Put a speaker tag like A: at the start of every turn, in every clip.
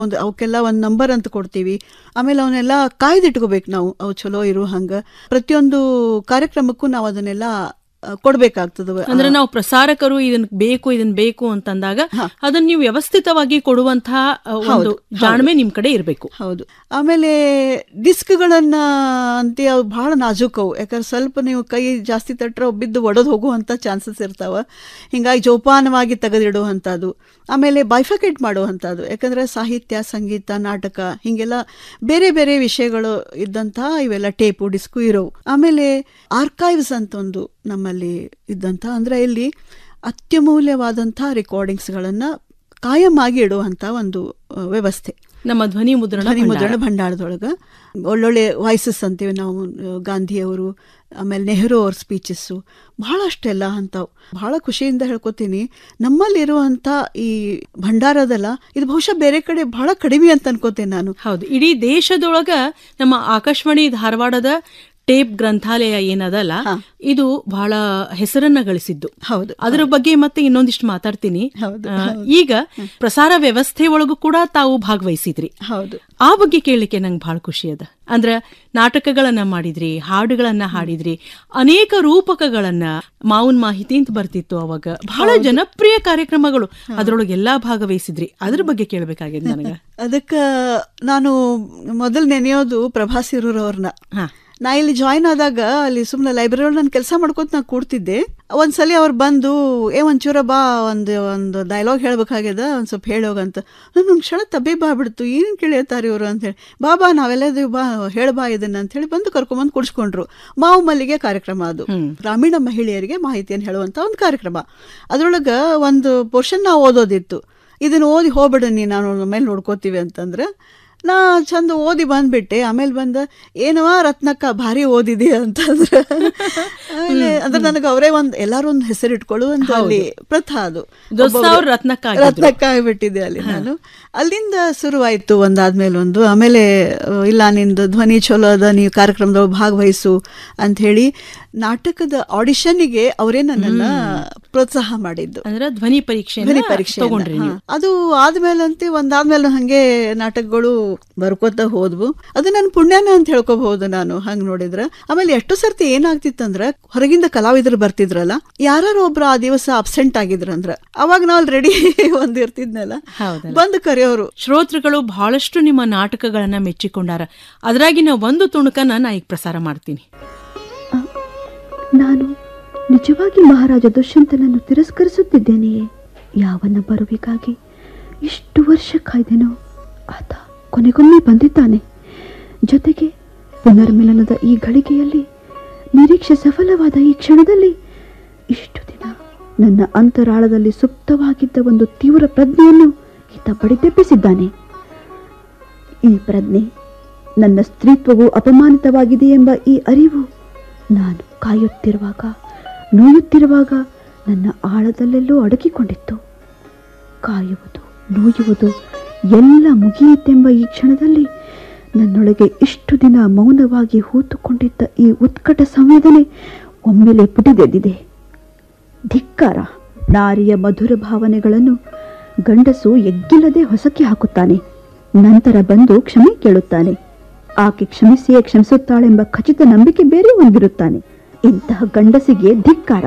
A: ಒಂದು ಅವಕ್ಕೆಲ್ಲ ಒಂದು ನಂಬರ್ ಅಂತ ಕೊಡ್ತೀವಿ ಆಮೇಲೆ ಅವನ್ನೆಲ್ಲ ಕಾಯ್ದಿಟ್ಕೋಬೇಕು ನಾವು ಅವು ಚಲೋ ಇರೋ ಹಂಗ ಪ್ರತಿಯೊಂದು ಕಾರ್ಯಕ್ರಮಕ್ಕೂ ನಾವು ಅದನ್ನೆಲ್ಲ ಆ, ಕೊಡ್ಬೇಕಾಗ್ತದೆ
B: ಅಂದ್ರೆ ನಾವು ಪ್ರಸಾರಕರು ಇದನ್ ಬೇಕು ಇದನ್ ಬೇಕು ಅಂತಂದಾಗ ಅದನ್ನ ನೀವು ವ್ಯವಸ್ಥಿತವಾಗಿ ಕೊಡುವಂತಹ ಅ, ಒಂದು ಜಾಣ್ಮೆ ನಿಮ್ ಕಡೆ ಇರಬೇಕು
A: ಹೌದು ಆಮೇಲೆ ಡಿಸ್ಕ್ಗಳನ್ನ ಅಂತೆ ಅವು ಬಹಳ ನಾಜೂಕವು ಯಾಕಂದ್ರೆ ಸ್ವಲ್ಪ ನೀವು ಕೈ ಜಾಸ್ತಿ ತಟ್ರೆ ಅವು ಬಿದ್ದು ಒಡೆದು ಹೋಗುವಂಥ ಚಾನ್ಸಸ್ ಇರ್ತಾವ ಹಿಂಗಾಗಿ ಜೋಪಾನವಾಗಿ ತೆಗೆದಿಡುವಂಥದ್ದು ಆಮೇಲೆ ಬೈಫಕೇಟ್ ಮಾಡುವಂಥದ್ದು ಯಾಕಂದ್ರೆ ಸಾಹಿತ್ಯ ಸಂಗೀತ ನಾಟಕ ಹಿಂಗೆಲ್ಲ ಬೇರೆ ಬೇರೆ ವಿಷಯಗಳು ಇದ್ದಂತಹ ಇವೆಲ್ಲ ಟೇಪು ಡಿಸ್ಕು ಇರೋವು ಆಮೇಲೆ ಆರ್ಕೈವ್ಸ್ ಅಂತ ಒಂದು ನಮ್ಮಲ್ಲಿ ಇದ್ದಂಥ ಅಂದ್ರೆ ಇಲ್ಲಿ ಅತ್ಯಮೂಲ್ಯವಾದಂಥ ರೆಕಾರ್ಡಿಂಗ್ಸ್ಗಳನ್ನು ಕಾಯಮಾಗಿ ಇಡುವಂಥ ಒಂದು ಆ, ವ್ಯವಸ್ಥೆ
B: ನಮ್ಮ ಧ್ವನಿ ಮುದ್ರಣ
A: ಧ್ವನಿ
B: ಭಂಡಾರ.
A: ಮುದ್ರಣ ಭಂಡಾರದೊಳಗ ಒಳ್ಳೊಳ್ಳೆ ವಾಯ್ಸಸ್ ಅಂತೀವಿ ನಾವು ಆ, ಗಾಂಧಿಯವರು ಆಮೇಲೆ ನೆಹರು ಅವ್ರ ಸ್ಪೀಚಸ್ಸು ಬಹಳಷ್ಟೆಲ್ಲ ಅಂಥವು ಬಹಳ ಖುಷಿಯಿಂದ ಹೇಳ್ಕೊತೀನಿ ನಮ್ಮಲ್ಲಿರುವಂಥ ಈ ಭಂಡಾರದಲ್ಲ ಇದು ಬಹುಶಃ ಬೇರೆ ಕಡೆ ಬಹಳ ಕಡಿಮೆ ಅಂತ ಅನ್ಕೋತೇನೆ ನಾನು
B: ಹೌದು ಇಡೀ ದೇಶದೊಳಗ ನಮ್ಮ ಆಕಾಶವಾಣಿ ಧಾರವಾಡದ ಟೇಪ್ ಗ್ರಂಥಾಲಯ ಏನದಲ್ಲ ಇದು ಬಹಳ ಹೆಸರನ್ನ ಗಳಿಸಿದ್ದು
A: ಹೌದು
B: ಅದರ ಬಗ್ಗೆ ಮತ್ತೆ ಇನ್ನೊಂದಿಷ್ಟು ಮಾತಾಡ್ತೀನಿ
A: ಹೌದು,
B: ಆ, ಈಗ ಪ್ರಸಾರ ವ್ಯವಸ್ಥೆ ಒಳಗೂ ಕೂಡ ತಾವು ಭಾಗವಹಿಸಿದ್ರಿ
A: ಹೌದು
B: ಆ ಬಗ್ಗೆ ಕೇಳಲಿಕ್ಕೆ ನಂಗೆ ಬಹಳ ಖುಷಿ ಅದ ಅಂದ್ರ ನಾಟಕಗಳನ್ನ ಮಾಡಿದ್ರಿ ಹಾಡುಗಳನ್ನ ಹಾಡಿದ್ರಿ ಅನೇಕ ರೂಪಕಗಳನ್ನ ಮಾವನ್ ಮಾಹಿತಿ ಅಂತ ಬರ್ತಿತ್ತು ಅವಾಗ ಬಹಳ ಜನಪ್ರಿಯ ಕಾರ್ಯಕ್ರಮಗಳು ಅದ್ರೊಳಗೆ ಎಲ್ಲಾ ಭಾಗವಹಿಸಿದ್ರಿ ಅದ್ರ ಬಗ್ಗೆ ಕೇಳ್ಬೇಕಾಗಿದೆ ನನಗ
A: ಅದಕ್ಕೆ ನಾನು ಮೊದಲು ನೆನೆಯೋದು ಪ್ರಭಾಸಿರೂರವ್ರನ್ನ
B: ಹಾ
A: ನಾ ಇಲ್ಲಿ ಜಾಯ್ನ್ ಆದಾಗ ಅಲ್ಲಿ ಸುಮ್ಮನೆ ಲೈಬ್ರರಿ ನಾನು ಕೆಲಸ ಮಾಡ್ಕೊತ ನಾ ಕೂಡ್ತಿದ್ದೆ ಒಂದ್ಸಲಿ ಅವ್ರು ಬಂದು ಏ ಒಂಚೂರ ಬಾ ಒಂದು ಒಂದು ಡೈಲಾಗ್ ಹೇಳ್ಬೇಕಾಗ್ಯದ ಒಂದು ಸ್ವಲ್ಪ ಹೇಳೋಗಂತ ನನ್ನ ಕ್ಷಣ ತಬ್ಬೆ ಬಾ ಬಿಡ್ತು ಏನು ಕೇಳಿರ್ತಾರೆ ಇವರು ಅಂತೇಳಿ ಬಾ ಬಾ ನಾವೆಲ್ಲದೀವಿ ಬಾ ಹೇಳ ಬಾ ಇದನ್ನ ಅಂತೇಳಿ ಬಂದು ಕರ್ಕೊಂಬಂದು ಕುಡಿಸ್ಕೊಂಡ್ರು ಮಾವು ಮಲ್ಲಿಗೆ ಕಾರ್ಯಕ್ರಮ ಅದು ಗ್ರಾಮೀಣ ಮಹಿಳೆಯರಿಗೆ ಮಾಹಿತಿಯನ್ನು ಹೇಳುವಂಥ ಒಂದು ಕಾರ್ಯಕ್ರಮ ಅದರೊಳಗೆ ಒಂದು ಪೋರ್ಷನ್ ನಾವು ಓದೋದಿತ್ತು ಇದನ್ನು ಓದಿ ಹೋಗ್ಬಿಡು ನೀ ನಾನು ಮೇಲೆ ನೋಡ್ಕೋತೀವಿ ಅಂತಂದ್ರೆ ನಾ ಚಂದ ಓದಿ ಬಂದ್ಬಿಟ್ಟೆ ಆಮೇಲೆ ಬಂದ ಏನವ ರತ್ನಕ್ಕ ಭಾರಿ ಓದಿದೆ ಅಂತಂದ್ರೆ ಆಮೇಲೆ ಅಂದ್ರೆ ನನಗೆ ಅವರೇ ಒಂದು ಎಲ್ಲಾರು ಒಂದು ಹೆಸರು ಇಟ್ಕೊಳ್ಳುವಂತ ಅಲ್ಲಿ ಪ್ರಥಾ ಅದು
B: ದೊಸ್ಸ
A: ಒಬ್ಬೊಬ್ರು-
B: ಅವ್ರು ರತ್ನಕ್ಕ ಆಗಿದ್ರು.
A: ರತ್ನಕ್ಕ ಆಗ್ಬಿಟ್ಟಿದೆ ಅಲ್ಲಿ ನಾನು ಅಲ್ಲಿಂದ ಶುರುವಾಯ್ತು ಒಂದಾದ್ಮೇಲೆ ಒಂದು ಆಮೇಲೆ ಆ, ಇಲ್ಲ ನಿಂದು ಧ್ವನಿ ಚಲೋ ಅದ ನೀವು ಕಾರ್ಯಕ್ರಮದೊಳಗೆ ಭಾಗವಹಿಸು ಅಂತ ಹೇಳಿ ನಾಟಕದ ಆಡಿಷನ್ನಿಗೆ ಅವರೇ ನನ್ನನ್ನ ಪ್ರೋತ್ಸಾಹ ಮಾಡಿದ್ದು
B: ಅಂದ್ರ ಧ್ವನಿ ಪರೀಕ್ಷೆ
A: ಧ್ವನಿ ಪರೀಕ್ಷೆ
B: ತಗೊಂಡ್ರಿ ನೀವು
A: ಅದು ಆದ್ಮೇಲಂತೆ ಒಂದಾದ್ಮೇಲೆ ಹಂಗೆ ನಾಟಕಗಳು ಬರ್ಕೋತ ಹೋದ್ವು ಅದು ನನ್ನ ಪುಣ್ಯನ ಅಂತ ಹೇಳ್ಕೋಬಹುದು ನಾನು ಹಂಗ್ ನೋಡಿದ್ರ ಆಮೇಲೆ ಎಷ್ಟು ಸರ್ತಿ ಏನಾಗ್ತಿತ್ತಂದ್ರ ಹೊರಗಿಂದ ಕಲಾವಿದರು ಬರ್ತಿದ್ರಲ್ಲ ಯಾರು ಒಬ್ರು ಆ ದಿವಸ ಅಬ್ಸೆಂಟ್ ಆಗಿದ್ರಂದ್ರ ಅವಾಗ ನಾವು ರೆಡಿ ಒಂದ್ ಇರ್ತಿದ್ನಲ್ಲ
B: ಹೌದಲ್ಲ.
A: ಬಂದು ಕರೆಯೋರು
B: ಶ್ರೋತೃಗಳು ಬಹಳಷ್ಟು ನಿಮ್ಮ ನಾಟಕಗಳನ್ನ ಮೆಚ್ಚಿಕೊಂಡಾರ ಅದ್ರಾಗಿನ ಒಂದು ತುಣುಕನ್ನ ನಾ ಈಗ ಪ್ರಸಾರ ಮಾಡ್ತೀನಿ
C: ನಾನು ನಿಜವಾಗಿ ಮಹಾರಾಜ ದುಷ್ಯಂತನನ್ನು ತಿರಸ್ಕರಿಸುತ್ತಿದ್ದೇನೆಯೇ ಯಾವನ ಬರುವಿಗಾಗಿ ಇಷ್ಟು ವರ್ಷ ಕಾಯ್ದೆನೋ ಆತ ಕೊನೆಗೊಮ್ಮೆ ಬಂದಿದ್ದಾನೆ ಜೊತೆಗೆ ಪುನರ್ಮಿಲನದ ಈ ಘಳಿಗೆಯಲ್ಲಿ ನಿರೀಕ್ಷೆ ಸಫಲವಾದ ಈ ಕ್ಷಣದಲ್ಲಿ ಇಷ್ಟು ದಿನ ನನ್ನ ಅಂತರಾಳದಲ್ಲಿ ಸುಪ್ತವಾಗಿದ್ದ ಒಂದು ತೀವ್ರ ಪ್ರಜ್ಞೆಯನ್ನು ಈತ ಬಡಿದೆಬ್ಬಿಸಿದ್ದಾನೆ ಈ ಪ್ರಜ್ಞೆ ನನ್ನ ಸ್ತ್ರೀತ್ವವು ಅಪಮಾನಿತವಾಗಿದೆ ಎಂಬ ಈ ಅರಿವು ನಾನು ಕಾಯುತ್ತಿರುವಾಗ ನೋಯುತ್ತಿರುವಾಗ ನನ್ನ ಆಳದಲ್ಲೆಲ್ಲೋ ಅಡಗಿಕೊಂಡಿತ್ತು ಕಾಯುವುದು ನೋಯುವುದು ಎಲ್ಲ ಮುಗಿಯಿತೆಂಬ ಈ ಕ್ಷಣದಲ್ಲಿ ನನ್ನೊಳಗೆ ಇಷ್ಟು ದಿನ ಮೌನವಾಗಿ ಹೂತುಕೊಂಡಿದ್ದ ಈ ಉತ್ಕಟ ಸಂವೇದನೆ ಒಮ್ಮೆಲೆ ಪುಟಿದೆದ್ದಿದೆ ಧಿಕ್ಕಾರ ನಾರಿಯ ಮಧುರ ಭಾವನೆಗಳನ್ನು ಗಂಡಸು ಎಗ್ಗಿಲ್ಲದೆ ಹೊಸಕ್ಕೆ ಹಾಕುತ್ತಾನೆ ನಂತರ ಬಂದು ಕ್ಷಮೆ ಕೇಳುತ್ತಾನೆ ಆಕೆ ಕ್ಷಮಿಸಿಯೇ ಕ್ಷಮಿಸುತ್ತಾಳೆಂಬ ಖಚಿತ ನಂಬಿಕೆ ಬೇರೆ ಹೊಂದಿರುತ್ತಾನೆ ಇಂತಹ ಗಂಡಸಿಗೆ ಧಿಕ್ಕಾರ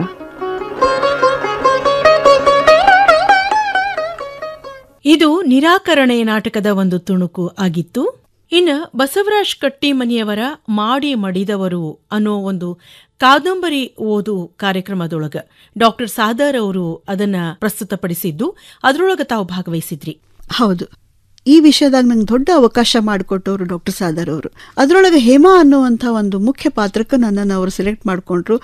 B: ಇದು ನಿರಾಕರಣೆ ನಾಟಕದ ಒಂದು ತುಣುಕು ಆಗಿತ್ತು ಇನ್ನು ಬಸವರಾಜ್ ಕಟ್ಟಿಮನಿಯವರ ಮಾಡಿ ಮಡಿದವರು ಅನ್ನೋ ಒಂದು ಕಾದಂಬರಿ ಓದು ಕಾರ್ಯಕ್ರಮದೊಳಗ ಡಾಕ್ಟರ್ ಸಾದರ್ ಅವರು ಅದನ್ನ ಪ್ರಸ್ತುತಪಡಿಸಿದ್ದು ಅದರೊಳಗ ತಾವು ಭಾಗವಹಿಸಿದ್ರಿ
A: ಹೌದು ಈ ವಿಷಯದಾಗ ನಂಗೆ ದೊಡ್ಡ ಅವಕಾಶ ಮಾಡಿಕೊಟ್ಟವರು ಡಾಕ್ಟರ್ ಸಾದರ್ ಅವರು ಅದರೊಳಗೆ ಹೇಮಾ ಅನ್ನುವಂಥ ಒಂದು ಮುಖ್ಯ ಪಾತ್ರಕ್ಕೆ ನನ್ನನ್ನು ಅವರು ಸೆಲೆಕ್ಟ್ ಮಾಡಿಕೊಂಡ್ರು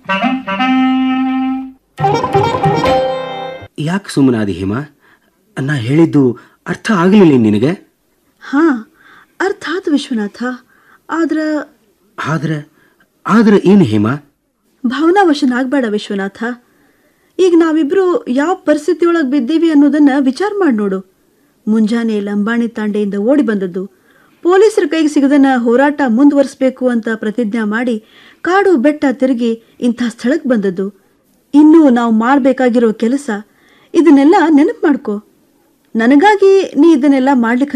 D: ಯಾಕೆ ಸುಮ್ಮನಾದಿ ಹೇಮಾ ನಾ ಹೇಳಿದ್ದು ಅರ್ಥ ಆಗಲಿಲ್ಲ ನಿನಗೆ
E: ಹಾ ಅರ್ಥಾತ್ ವಿಶ್ವನಾಥ ಆದ್ರ
D: ಆದ್ರೆ ಆದ್ರೆ ಏನು ಹೇಮಾ
E: ಭಾವನಾವಶನಾಗ್ಬೇಡ ವಿಶ್ವನಾಥ ಈಗ ನಾವಿಬ್ರು ಯಾವ ಪರಿಸ್ಥಿತಿ ಒಳಗೆ ಬಿದ್ದೀವಿ ಅನ್ನೋದನ್ನ ವಿಚಾರ ಮಾಡಿ ನೋಡು ಮುಂಜಾನೆ ಲಂಬಾಣಿ ತಾಂಡೆಯಿಂದ ಓಡಿ ಬಂದದ್ದು ಪೊಲೀಸರ ಕೈಗೆ ಸಿಗದನ್ನ ಹೋರಾಟ ಮುಂದುವರಿಸಬೇಕು ಅಂತ ಪ್ರತಿಜ್ಞಾ ಮಾಡಿ ಕಾಡು ಬೆಟ್ಟ ತಿರುಗಿ ಇಂಥ ಸ್ಥಳಕ್ಕೆ ಬಂದದ್ದು ಇನ್ನು ನಾವು ಮಾಡಬೇಕಾಗಿರೋ ಕೆಲಸ ಇದನ್ನೆಲ್ಲ ನೆನಪು ಮಾಡ್ಕೋ ನನಗಾಗಿ ನೀ ಇದನ್ನೆಲ್ಲ ಮಾಡ್ಲಿಕ್ಕೆ